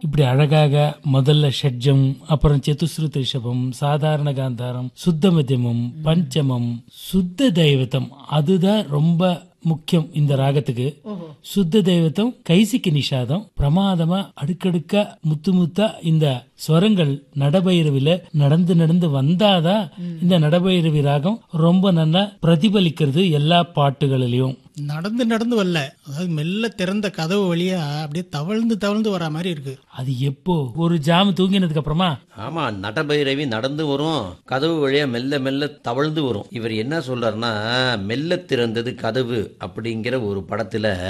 இப்படி அழகாக முதல்ல ஷட்ஜம் அப்புறம் சதுஸ்ருத ரிஷபம் சாதாரண காந்தாரம் சுத்த மத்தியமம் பஞ்சமம் சுத்த தெய்வத்தம் அதுதான் ரொம்ப முக்கியம் இந்த ராகத்துக்கு சுத்த தெய்வத்தம் கைசிக்கு நிஷாதம் பிரமாதமா அடுக்கடுக்கா முத்து முத்தா இந்த ஸ்வரங்கள் நடபைரவில நடந்து நடந்து வந்தாதான் இந்த நடபைரவி ராகம் ரொம்ப நல்லா பிரதிபலிக்கிறது எல்லா பாட்டுகளிலையும் நடந்து நடந்து வரல அதாவது மெல்ல திறந்த கதவு வழியா அப்படியே தவழ்ந்து தவழ்ந்து வரா மாதிரி இருக்கு அது எப்போ ஒரு ஜாம் தூங்கினதுக்கு அப்புறமா ஆமா நடபைரவி நடந்து வரும் கதவு வழியா மெல்ல மெல்ல தவழ்ந்து வரும் இவர் என்ன சொல்றாருன்னா மெல்ல திறந்தது கதவு அப்படிங்கிற ஒரு படத்துல